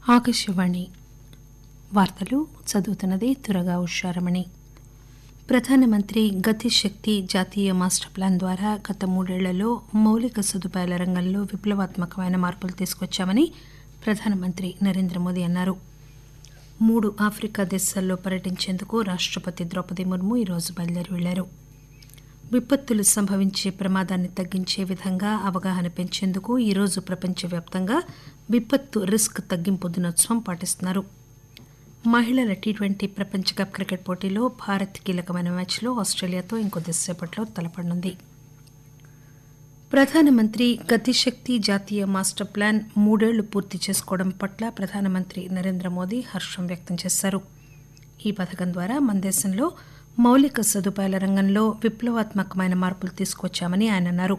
ఆకాశవాణి వార్తలు చదువుతున్నది తురగా ఉషారమణి ప్రధానమంత్రి గతిశక్తి జాతీయ మాస్టర్ ప్లాన్ ద్వారా గత మూడేళ్లలో మౌలిక సదుపాయాల రంగంలో విప్లవాత్మకమైన మార్పులు తీసుకొచ్చామని ప్రధానమంత్రి నరేంద్ర మోదీ అన్నారు మూడు ఆఫ్రికా దేశాల్లో పర్యటించేందుకు రాష్టపతి ద్రౌపది ముర్ము ఈరోజు బయలుదేరి వెళ్లారు విపత్తులు సంభవించే ప్రమాదాన్ని తగ్గించే విధంగా అవగాహన పెంచేందుకు ఈరోజు ప్రపంచవ్యాప్తంగా విపత్తు రిస్క్ తగ్గింపు దినోత్సవం పాటిస్తున్నారు మహిళల టీ ట్వంటీ ప్రపంచ కప్ క్రికెట్ పోటీలో భారత్ కీలకమైన మ్యాచ్లో ఆస్ట్రేలియాతో ఇంకొద్దిసేపట్లో తలపడనుంది ప్రధానమంత్రి గతిశక్తి జాతీయ మాస్టర్ ప్లాన్ మూడేళ్లు పూర్తి చేసుకోవడం పట్ల ప్రధానమంత్రి నరేంద్ర మోదీ హర్షం వ్యక్తం చేశారు ఈ పథకం ద్వారా మన దేశంలో మౌలిక సదుపాయాల రంగంలో విప్లవాత్మకమైన మార్పులు తీసుకొచ్చామని ఆయన అన్నారు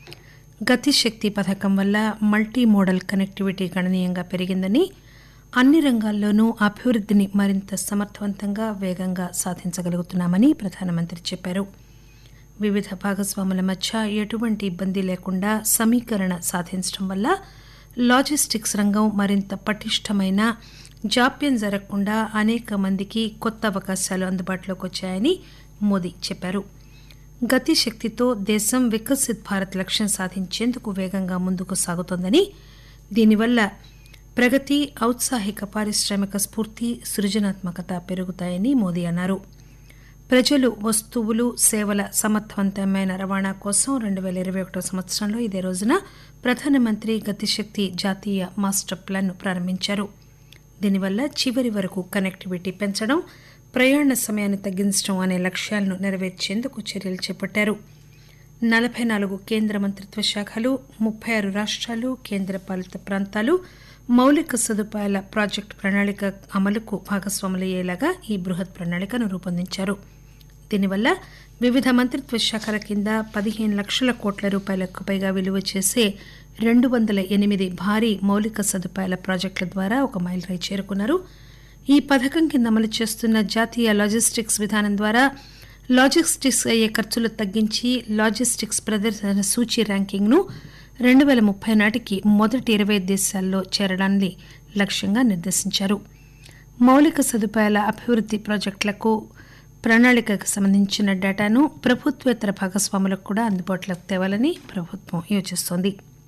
గతిశక్తి పథకం వల్ల మల్టీ మోడల్ కనెక్టివిటీ గణనీయంగా పెరిగిందని అన్ని రంగాల్లోనూ అభివృద్దిని మరింత సమర్థవంతంగా వేగంగా సాధించగలుగుతున్నామని ప్రధానమంత్రి చెప్పారు వివిధ భాగస్వాముల మధ్య ఎటువంటి ఇబ్బంది లేకుండా సమీకరణ సాధించడం వల్ల లాజిస్టిక్స్ రంగం మరింత పటిష్టమైన జాప్యం జరగకుండా అనేక మందికి కొత్త అవకాశాలు అందుబాటులోకి వచ్చాయని మోదీ చెప్పారు గతిశక్తితో దేశం వికసిత్ భారత్ లక్ష్యం సాధించేందుకు వేగంగా ముందుకు సాగుతోందని దీనివల్ల ప్రగతి ఔత్సాహిక పారిశ్రామిక స్ఫూర్తి సృజనాత్మకత పెరుగుతాయని మోదీ అన్నారు ప్రజలు వస్తువులు సేవల సమర్థవంతమైన రవాణా కోసం రెండు పేల ఇరవై ఒకటో సంవత్సరంలో ఇదే రోజున ప్రధానమంత్రి గతిశక్తి జాతీయ మాస్టర్ ప్లాన్ను ప్రారంభించారు దీనివల్ల చివరి వరకు కనెక్టివిటీ పెంచడం ప్రయాణ సమయాన్ని తగ్గించడం అనే లక్ష్యాలను నెరవేర్చేందుకు చర్యలు చేపట్టారు నలభై నాలుగు కేంద్ర మంత్రిత్వ శాఖలు ముప్పై ఆరు రాష్ట్రాలు కేంద్ర పాలిత ప్రాంతాలు మౌలిక సదుపాయాల ప్రాజెక్టు ప్రణాళిక అమలుకు భాగస్వాములయ్యేలాగా ఈ బృహత్ ప్రణాళికను రూపొందించారు దీనివల్ల వివిధ మంత్రిత్వ శాఖల కింద పదిహేను లక్షల కోట్ల రూపాయలకు పైగా విలువ చేసే రెండు వందల ఎనిమిది భారీ మౌలిక సదుపాయాల ప్రాజెక్టుల ద్వారా ఒక మైలురాయి చేరుకున్నారు ఈ పథకం కింద అమలు చేస్తున్న జాతీయ లాజిస్టిక్స్ విధానం ద్వారా లాజిస్టిక్స్ అయ్యే ఖర్చులు తగ్గించి లాజిస్టిక్స్ ప్రదర్శన సూచీ ర్యాంకింగ్ను రెండు పేల ముప్పై నాటికి మొదటి ఇరవై దేశాల్లో చేరడాన్ని లక్ష్యంగా నిర్దేశించారు మౌలిక సదుపాయాల అభివృద్ది ప్రాజెక్టులకు ప్రణాళికకు సంబంధించిన డేటాను ప్రభుత్వేతర భాగస్వాములకు కూడా అందుబాటులోకి తేవాలని ప్రభుత్వం యోచిస్తోంది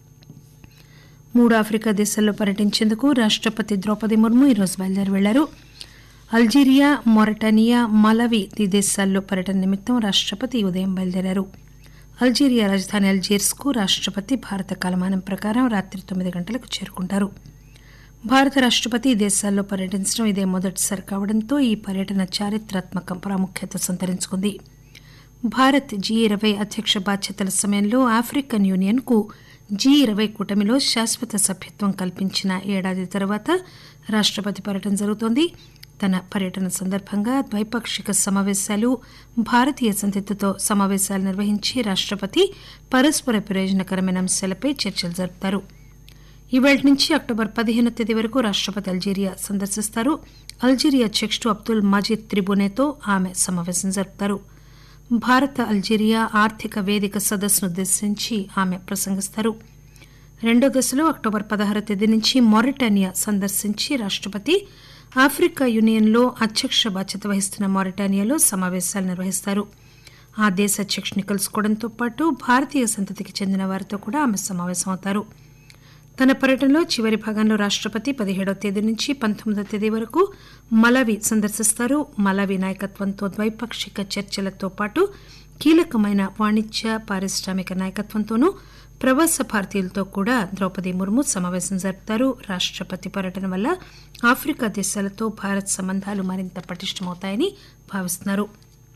మూడు ఆఫ్రికా దేశాల్లో పర్యటించేందుకు రాష్టపతి ద్రౌపది ముర్ము ఈరోజు బయలుదేరి వెళ్లారు అల్జీరియా మొరటానియా మలవి ఈ దేశాల్లో పర్యటన నిమిత్తం రాష్టపతి ఉదయం బయలుదేరారు అల్జీరియా రాజధాని అల్జీర్స్ కు రాష్టపతి భారత కాలమానం ప్రకారం రాత్రి తొమ్మిది గంటలకు చేరుకుంటారు భారత రాష్టపతి ఈ దేశాల్లో పర్యటించడం ఇదే మొదటిసారి కావడంతో ఈ పర్యటన చారిత్రాత్మక ప్రాముఖ్యత సంతరించుకుంది భారత్ జీ ఇరవై అధ్యక్ష బాధ్యతల సమయంలో ఆఫ్రికన్ యూనియన్ కు జీ ఇరవై కూటమిలో శాశ్వత సభ్యత్వం కల్పించిన ఏడాది తర్వాత రాష్టపతి పర్యటన జరుగుతోంది తన పర్యటన సందర్భంగా ద్వైపాక్షిక సమావేశాలు భారతీయ సంతతితో సమావేశాలు నిర్వహించి రాష్టపతి పరస్పర ప్రయోజనకరమైన అంశాలపై చర్చలు జరుపుతారు ఈవేళ నుంచి అక్టోబర్ పదిహేను తేదీ వరకు రాష్టపతి అల్జీరియా సందర్శిస్తారు అల్జీరియా అధ్యక్షుడు అబ్దుల్ మాజిద్ త్రిబునేతో ఆమె సమావేశం జరుపుతారు భారత అల్జీరియా ఆర్థిక వేదిక సదస్సును ఉద్దేశించి ఆమె ప్రసంగిస్తారు రెండో దశలో అక్టోబర్ పదహారు తేదీ నుంచి మారిటానియా సందర్శించి రాష్టపతి ఆఫ్రికా యూనియన్లో అధ్యక్ష బాధ్యత వహిస్తున్న మారిటానియాలో సమావేశాలు నిర్వహిస్తారు ఆ దేశ అధ్యక్షుని కలుసుకోవడంతో పాటు భారతీయ సంతతికి చెందిన వారితో కూడా ఆమె సమావేశమవుతారు తన పర్యటనలో చివరి భాగంలో రాష్టపతి పదిహేడవ తేదీ నుంచి పంతొమ్మిదవ తేదీ వరకు మలవి సందర్శిస్తారు మలవి నాయకత్వంతో ద్వైపాక్షిక చర్చలతో పాటు కీలకమైన వాణిజ్య పారిశ్రామిక నాయకత్వంతోనూ ప్రవాస భారతీయులతో కూడా ద్రౌపది ముర్ము సమావేశం జరుపుతారు రాష్టపతి పర్యటన వల్ల ఆఫ్రికా దేశాలతో భారత్ సంబంధాలు మరింత పటిష్టమవుతాయని భావిస్తున్నారు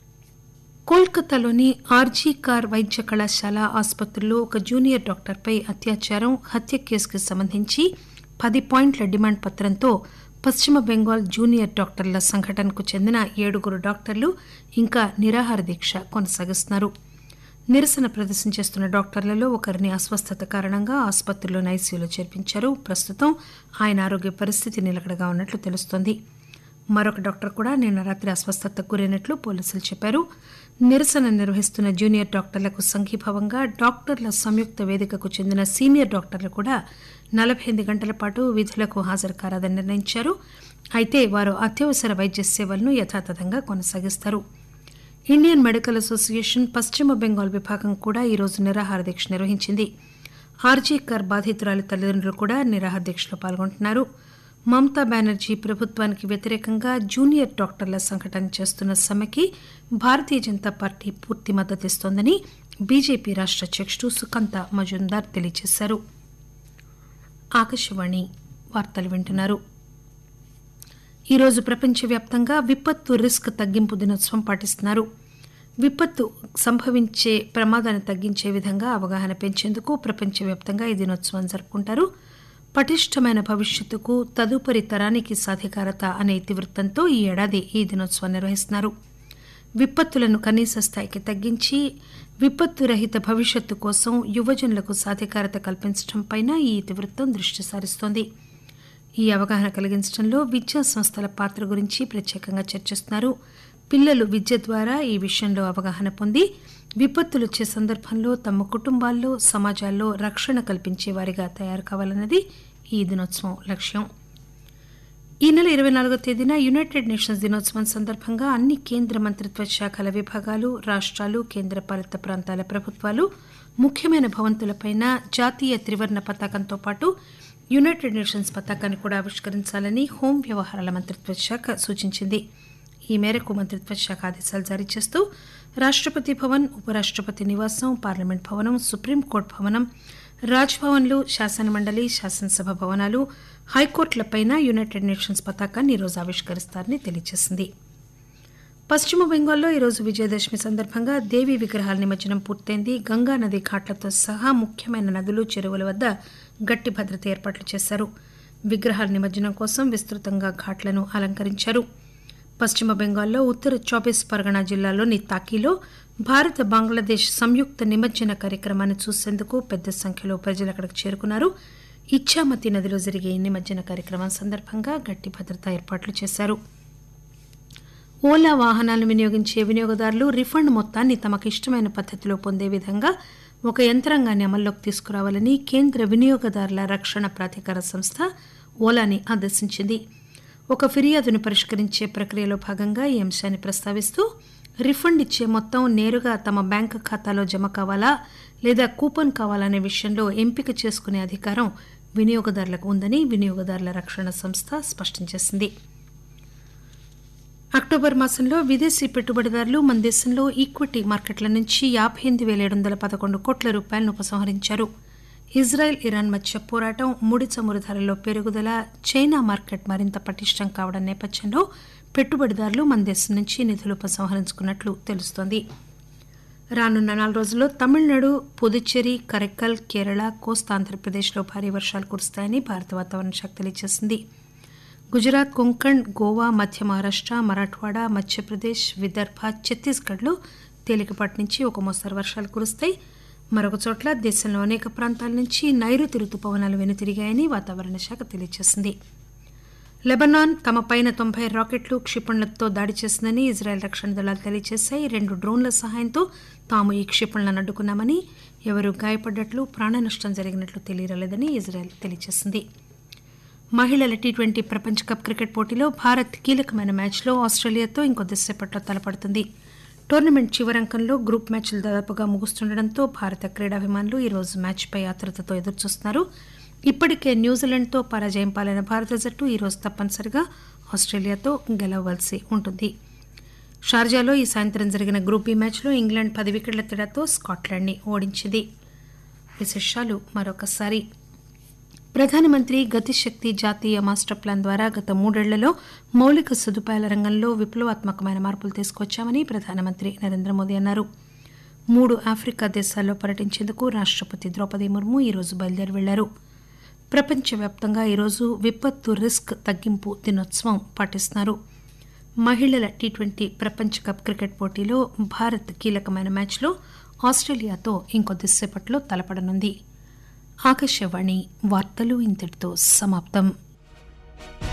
కోల్కతాలోని ఆర్జీ కార్ వైద్య కళాశాల ఆసుపత్రిలో ఒక జూనియర్ డాక్టర్పై అత్యాచారం హత్య కేసుకు సంబంధించి పది పాయింట్ల డిమాండ్ పత్రంతో పశ్చిమ బెంగాల్ జూనియర్ డాక్టర్ల సంఘటనకు చెందిన ఏడుగురు డాక్టర్లు ఇంకా నిరాహార దీక్ష కొనసాగిస్తున్నారు నిరసన ప్రదర్శన చేస్తున్న డాక్టర్లలో ఒకరిని అస్వస్థత కారణంగా ఆసుపత్రిలోని ఐసీయూలో చేర్పించారు ప్రస్తుతం ఆయన ఆరోగ్య పరిస్థితి నిలకడగా ఉన్నట్లు తెలుస్తోంది మరొక డాక్టర్ కూడా నిన్న రాత్రి అస్వస్థతకు గురైనట్లు పోలీసులు చెప్పారు నిరసన నిర్వహిస్తున్న జూనియర్ డాక్టర్లకు సంఘీభావంగా డాక్టర్ల సంయుక్త వేదికకు చెందిన సీనియర్ డాక్టర్లు కూడా నలబై ఎనిమిది గంటల పాటు విధులకు హాజరు కారాదని నిర్ణయించారు అయితే వారు అత్యవసర వైద్య సేవలను యథాతథంగా కొనసాగిస్తారు ఇండియన్ మెడికల్ అసోసియేషన్ పశ్చిమ బెంగాల్ విభాగం కూడా ఈరోజు నిరాహార దీక్ష నిర్వహించింది ఆర్జీ కర్ బాధితురాలి తల్లిదండ్రులు కూడా నిరాహార దీక్షలో పాల్గొంటున్నారు మమతా బెనర్జీ ప్రభుత్వానికి వ్యతిరేకంగా జూనియర్ డాక్టర్ల సంఘటన చేస్తున్న సమ్మెకి భారతీయ జనతా పార్టీ పూర్తి మద్దతిస్తోందని బీజేపీ రాష్ట అధ్యకుడు సుకంత మజుందార్ తెలియజేశారు ఆకాశవాణి వార్తలు వింటున్నారు ఈరోజు ప్రపంచవ్యాప్తంగా విపత్తు రిస్క్ తగ్గింపు దినోత్సవం పాటిస్తున్నారు విపత్తు సంభవించే ప్రమాదాన్ని తగ్గించే విధంగా అవగాహన పెంచేందుకు ప్రపంచవ్యాప్తంగా ఈ దినోత్సవం జరుపుకుంటారు పటిష్టమైన భవిష్యత్తుకు తదుపరి తరానికి సాధికారత అనే ఇతివృత్తంతో ఈ ఏడాది ఈ దినోత్సవం నిర్వహిస్తున్నారు విపత్తులను కనీస స్థాయికి తగ్గించి విపత్తు రహిత భవిష్యత్తు కోసం యువజనులకు సాధికారత కల్పించడంపై ఈ ఇతివృత్తం దృష్టి సారిస్తోంది ఈ అవగాహన కలిగించడంలో విద్యా సంస్థల పాత్ర గురించి ప్రత్యేకంగా చర్చిస్తున్నారు పిల్లలు విద్య ద్వారా ఈ విషయంలో అవగాహన పొంది విపత్తులు వచ్చే సందర్భంలో తమ కుటుంబాల్లో సమాజాల్లో రక్షణ కల్పించే వారిగా తయారు కావాలన్నది ఈ దినోత్సవం లక్ష్యం ఈ నెల ఇరవై నాలుగో తేదీన యునైటెడ్ నేషన్స్ దినోత్సవం సందర్భంగా అన్ని కేంద్ర మంత్రిత్వ శాఖల విభాగాలు రాష్ట్రాలు కేంద్రపాలిత ప్రాంతాల ప్రభుత్వాలు ముఖ్యమైన భవంతులపైన జాతీయ త్రివర్ణ పతాకంతో పాటు యునైటెడ్ నేషన్స్ పతాకాన్ని కూడా ఆవిష్కరించాలని హోం వ్యవహారాల మంత్రిత్వ శాఖ సూచించింది ఈ మేరకు మంత్రిత్వ శాఖ ఆదేశాలు జారీ చేస్తూ రాష్టపతి భవన్ ఉపరాష్టపతి నివాసం పార్లమెంట్ భవనం సుప్రీంకోర్టు భవనం రాజ్ భవన్లు శాసనమండలి శాసనసభ భవనాలు హైకోర్టులపైన యునైటెడ్ నేషన్స్ పతాకాన్ని ఈరోజు ఆవిష్కరిస్తారని తెలియజేసింది పశ్చిమ బెంగాల్లో ఈరోజు విజయదశమి సందర్భంగా దేవీ విగ్రహాల నిమజ్జనం పూర్తయింది గంగా నది ఘాట్లతో సహా ముఖ్యమైన నదులు చెరువుల వద్ద గట్టి భద్రత ఏర్పాట్లు చేశారు విగ్రహాల నిమజ్జనం కోసం విస్తృతంగా ఘాట్లను అలంకరించారు పశ్చిమ బెంగాల్లో ఉత్తర చౌబీస్ పరగనా జిల్లాలోని తాకీలో భారత బంగ్లాదేశ్ సంయుక్త నిమజ్జన కార్యక్రమాన్ని చూసేందుకు పెద్ద సంఖ్యలో ప్రజలు అక్కడికి చేరుకున్నారు ఇచ్చామతి నదిలో జరిగే ఈ నిమజ్జన కార్యక్రమం సందర్భంగా గట్టి భద్రతా ఏర్పాట్లు చేశారు ఓలా వాహనాలను వినియోగించే వినియోగదారులు రిఫండ్ మొత్తాన్ని తమకు ఇష్టమైన పద్దతిలో పొందే విధంగా ఒక యంత్రాంగాన్ని అమల్లోకి తీసుకురావాలని కేంద్ర వినియోగదారుల రక్షణ ప్రాధికార సంస్థ ఓలాని ఆదేశించింది ఒక ఫిర్యాదును పరిష్కరించే ప్రక్రియలో భాగంగా ఈ అంశాన్ని ప్రస్తావిస్తూ రిఫండ్ ఇచ్చే మొత్తం నేరుగా తమ బ్యాంకు ఖాతాలో జమ కావాలా లేదా కూపన్ కావాలనే విషయంలో ఎంపిక చేసుకునే అధికారం వినియోగదారులకు ఉందని వినియోగదారుల రక్షణ సంస్థ స్పష్టం చేసింది అక్టోబర్ మాసంలో విదేశీ పెట్టుబడిదారులు మన దేశంలో ఈక్విటీ మార్కెట్ల నుంచి యాభై ఎనిమిది వేల ఏడు వందల పదకొండు కోట్ల రూపాయలను ఉపసంహరించారు ఇజ్రాయెల్ ఇరాన్ మధ్య పోరాటం ముడి చమురు ధరల్లో పెరుగుదల చైనా మార్కెట్ మరింత పటిష్టం కావడం నేపథ్యంలో పెట్టుబడిదారులు మన దేశం నుంచి నిధులు ఉపసంహరించుకున్నట్లు తెలుస్తోంది రానున్న నాలుగు రోజుల్లో తమిళనాడు పుదుచ్చేరి కరైక్కల్ కేరళ కోస్తా ఆంధ్రప్రదేశ్లో భారీ వర్షాలు కురుస్తాయని భారత వాతావరణ శాఖ తెలియజేసింది గుజరాత్ కొంకణ్ గోవా మధ్య మహారాష్ట మరాఠ్వాడా మధ్యప్రదేశ్ విదర్భ ఛత్తీస్గఢ్లో తేలికపాటి నుంచి ఒక మోస్తరు వర్షాలు కురుస్తాయి మరొక చోట్ల దేశంలో అనేక ప్రాంతాల నుంచి నైరుతి రుతుపవనాలు వెనుతిరిగాయని వాతావరణ శాఖ తెలియజేసింది లెబనాన్ తమ పైన తొంభై రాకెట్లు క్షిపణులతో దాడి చేసిందని ఇజ్రాయెల్ రక్షణ దళాలు తెలియజేశాయి రెండు డ్రోన్ల సహాయంతో తాము ఈ క్షిపణులను అడ్డుకున్నామని ఎవరూ గాయపడ్డట్లు ప్రాణ నష్టం జరిగినట్లు తెలియరాలేదని ఇజ్రాయెల్ తెలియజేసింది మహిళల టీ ట్వంటీ ప్రపంచ కప్ క్రికెట్ పోటీలో భారత్ కీలకమైన మ్యాచ్లో ఆస్ట్రేలియాతో ఇంకొద్దిసేపట్లో తలపడుతుంది టోర్నమెంట్ చివరంకంలో గ్రూప్ మ్యాచ్లు దాదాపుగా ముగుస్తుండటంతో భారత క్రీడాభిమానులు ఈరోజు మ్యాచ్పై ఆతృతతో ఎదురుచూస్తున్నారు ఇప్పటికే న్యూజిలాండ్తో పరాజయం పాలైన భారత జట్టు ఈరోజు తప్పనిసరిగా ఆస్ట్రేలియాతో గెలవవలసి ఉంటుంది షార్జాలో ఈ సాయంత్రం జరిగిన గ్రూప్ బి మ్యాచ్లో ఇంగ్లాండ్ పది వికెట్ల తేడాతో స్కాట్లాండ్ని ఓడించింది విశేషాలు మరొకసారి ప్రధానమంత్రి గతిశక్తి జాతీయ మాస్టర్ ప్లాన్ ద్వారా గత మూడేళ్లలో మౌలిక సదుపాయాల రంగంలో విప్లవాత్మకమైన మార్పులు తీసుకొచ్చామని ప్రధానమంత్రి నరేంద్ర మోదీ అన్నారు మూడు ఆఫ్రికా దేశాల్లో పర్యటించేందుకు రాష్టపతి ద్రౌపది ముర్ము ఈరోజు బయలుదేరి వెళ్లారు ప్రపంచవ్యాప్తంగా ఈరోజు విపత్తు రిస్క్ తగ్గింపు దినోత్సవం పాటిస్తున్నారు మహిళల టీ ట్వంటీ ప్రపంచ కప్ క్రికెట్ పోటీలో భారత్ కీలకమైన మ్యాచ్లో ఆస్ట్రేలియాతో ఇంకొద్దిసేపట్లో తలపడనుంది ఆకాశవాణి వార్తలు ఇంతటితో సమాప్తం